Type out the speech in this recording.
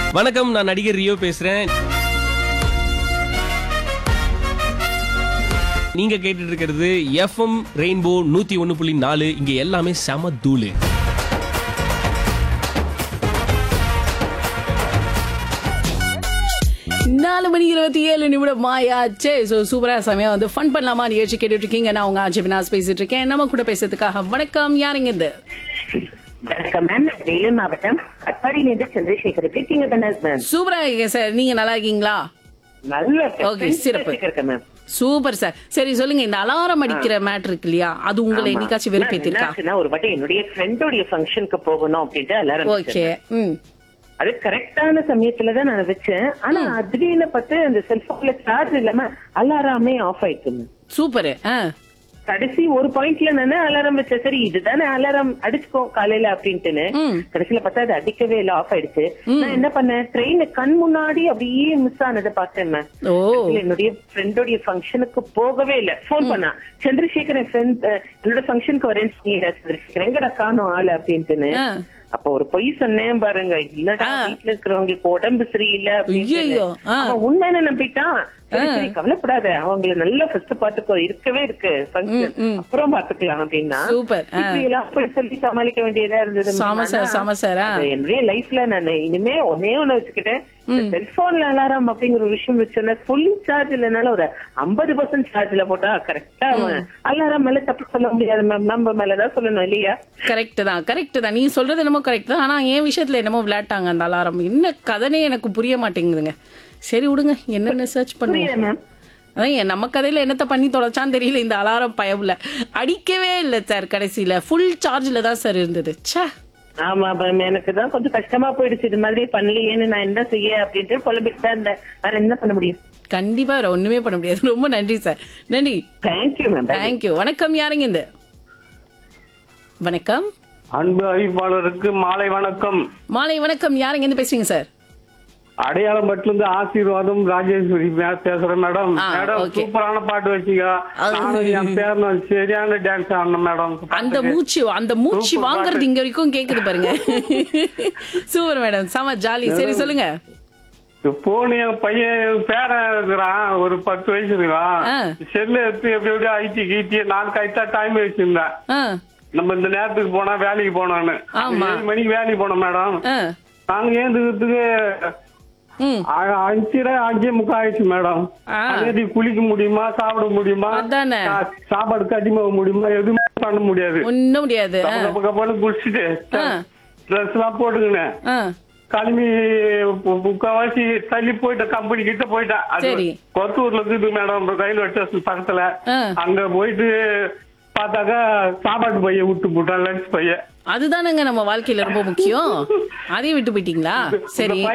வணக்கம் நான் நடிகர் ரியோ பேசுறேன் நீங்க கேட்டுட்டு இருக்கிறது எஃப்எம் ரெயின்போ நூத்தி ஒன்னு புள்ளி நாலு இங்க எல்லாமே செம தூளு நாலு மணி இருபத்தி ஏழு நிமிடம் மாயாச்சே ஸோ சூப்பரா செமையா வந்து ஃபன் பண்ணலாமா நிகழ்ச்சி கேட்டுட்டு இருக்கீங்க நான் உங்க ஆட்சி வினாஸ் பேசிட்டு இருக்கேன் நம்ம கூட பேசுறதுக்காக வணக்கம் யாருங்க இது வணக்கம் மேம் நான் வேலூர் மாவட்டம் கட்பாடியிலிருந்து சந்திரசேகர் எப்படி இருக்கீங்க தனாஸ் மேம் சூப்பரா இருக்கேன் சார் நீங்க நல்லா இருக்கீங்களா நல்ல Okay, சிறப்பு. இருக்கேன் மேம் சூப்பர் சார் சரி சொல்லுங்க இந்த அலாரம் அடிக்கிற மேட்ரு இருக்கு இல்லையா அது உங்களை என்னைக்காச்சும் வெறுப்பேத்திருக்கா என்னாச்சுன்னா, ஒரு வாட்டி என்னுடைய ஃப்ரெண்டோடைய ஃபங்க்ஷனுக்கு போகணும் அப்படின்ட்டு எல்லாரும் ஓகே ம் அது கரெக்டான சமயத்துல தான் நான் வச்சேன் ஆனா திடீர்னு பார்த்து அந்த செல்போன்ல சார்ஜ் இல்லாம அலாராமே ஆஃப் ஆயிட்டு மேம் சூப்பர் ஆ கடைசி ஒரு பாயிண்ட்ல நானு அலாரம் வச்சேன் சரி இதுதானே அலாரம் அடிச்சுக்கோ காலையில அப்படின்ட்டுன்னு ம். கடைசியில பார்த்தா அது அடிக்கவே இல்ல ஆஃப் ஆயிடுச்சு நான் என்ன பண்ணேன் ட்ரெயின் கண் முன்னாடி அப்படியே மிஸ் ஆனதை பார்த்தேன் மேம் ஓ கடைசியில என்னுடைய ஃப்ரெண்டோடைய ஃபங்க்ஷனுக்கு போகவே இல்ல போன் பண்ணா சந்திரசேகரன் ஃப்ரெண்ட் என்னோட ஃபங்க்ஷனுக்கு வரேன்னு சொன்னீங்க சந்திரசேகர் எங்கடா காணும் ஆளு அப்படின்ட்டுன்னு ஆ. அப்ப ஒரு பொய் சொன்னேன் பாருங்க இல்லடா ஆ. வீட்டுல இருக்கிறவங்களுக்கு உடம்பு சரியில்லை அப்படின்னு ஐயையோ, ஆ. அவன் உண்மைன்னு நம்பிட்டான் சரி, சரி, கவலைப்படாத அவங்கள நல்லா ஃபர்ஸ்ட் பாத்துக்கோ இருக்கவே இருக்கு function. ம், ம். அப்புறம் பாத்துக்கலாம் அப்படின்னா Super, ஆ. இப்படி எல்லாம் அப்படி சொல்லி சமாளிக்க வேண்டியதா இருந்தது சாம சார், ஆனா, சாம சார், ஆ. அது என்னுடைய லைஃப்ல நான் இனிமே ஒன்னே ஒண்ணு வச்சுக்கிட்டேன் செல்போன்ல அலாரம் அப்படிங்கிற ஒரு விஷயம் வச்சோன்னா ஃபுல் சார்ஜ் இல்லைனால ஒரு ஐம்பது பர்சன்ட் சார்ஜ்ல போட்டா கரெக்டா அலாரம் மேல தப்பு சொல்ல முடியாது மேம் நம்ம மேலதான் சொல்லணும் இல்லையா கரெக்ட் தான் கரெக்ட் தான் நீங்க சொல்றது என்னமோ கரெக்ட் தான் ஆனா என் விஷயத்துல என்னமோ விளையாட்டாங்க அந்த அலாரம் என்ன கதனே எனக்கு புரிய மாட்டேங்குதுங்க சரி விடுங்க என்னென்ன சர்ச் புரியல பண்ணுவோம் மேம் அதான் என் நம்ம கதையில என்னத்த பண்ணி தொலைச்சான்னு தெரியல இந்த அலாரம் பயவுல அடிக்கவே இல்லை சார் கடைசியில ஃபுல் சார்ஜ்ல தான் சார் இருந்தது ச்சே ஆமா மேம் எனக்கு தான் கொஞ்சம் கஷ்டமா போயிடுச்சு இது மாதிரி பண்ணலையேன்னு நான் என்ன செய்ய அப்படின்ட்டு புலம்பிட்டு தான் இருந்தேன் வேற என்ன பண்ண முடியும் கண்டிப்பா வேற ஒண்ணுமே பண்ண முடியாது ரொம்ப நன்றி சார் நன்றி தேங்க்யூ மேம் தேங்க்யூ வணக்கம் யாருங்க இந்த வணக்கம் அன்பு அறிவிப்பாளருக்கு மாலை வணக்கம் மாலை வணக்கம் யாருங்க இருந்து பேசுறீங்க சார் அடையாளம் இருந்து ஆசீர்வாதம் ராஜேஸ்வரி மே- பேசுறேன் மேடம் ஆ, மேடம் okay. சூப்பரான பாட்டு வச்சீங்க அது- நானும் என் பேரனும் சரியான டான்ஸ் ஆடணும் மேடம் அந்த மூச்சு அந்த மூச்சு Super வாங்குறது பாட்டு. இங்க வரைக்கும் கேக்குது பாருங்க சூப்பர் மேடம் செம ஜாலி சரி சொல்லுங்க போன் என் பையன் என் பேரன் இருக்கிறான் ஒரு பத்து வயசு இருக்கிறான் ஆ. செல்லு எடுத்து எப்படி எப்படி ஐட்டி கீட்டி நான் கரெக்டா டைம் வச்சிருந்தேன் ஆ, நம்ம இந்த நேரத்துக்கு போனா வேலைக்கு போனோன்னு ஆமா. ஏழு மணிக்கு வேலைக்கு போனோம் மேடம் ஆ, நாங்க ஏந்துக்கிறதுக்கு ம் அ- அஞ்சரை அஞ்சே முக்கால் ஆயிடுச்சு மேடம் ஆ. அன்னைக்கு குளிக்க முடியுமா சாப்பிட முடியுமா அதானே. சா- சாப்பாடு கட்டி போக முடியுமா எதுவுமே பண்ண முடியாது ஒண்ணும் முடியாது ஆ, கப்ப கப்ப கப்பன்னு குளிச்சுட்டு ஆ. ட்ரெஸ் எல்லாம் போட்டுக்கினேன் ஆ, கிளம்பி மு- முக்காவாசி தள்ளி போயிட்டேன் கம்பெனி கிட்ட போயிட்டேன் அது சரி. கொத்தூர்ல இருக்குது மேடம் ரயில்வே ஸ்டேஷன் பக்கத்துல ஆ. அங்க போயிட்டு பார்த்தாக்கா சாப்பாடு பைய விட்டு போட்டான் லஞ்ச் பைய அதுதானங்க நம்ம வாழ்க்கையில ரொம்ப முக்கியம் அதையும் விட்டு போயிட்டீங்களா சரி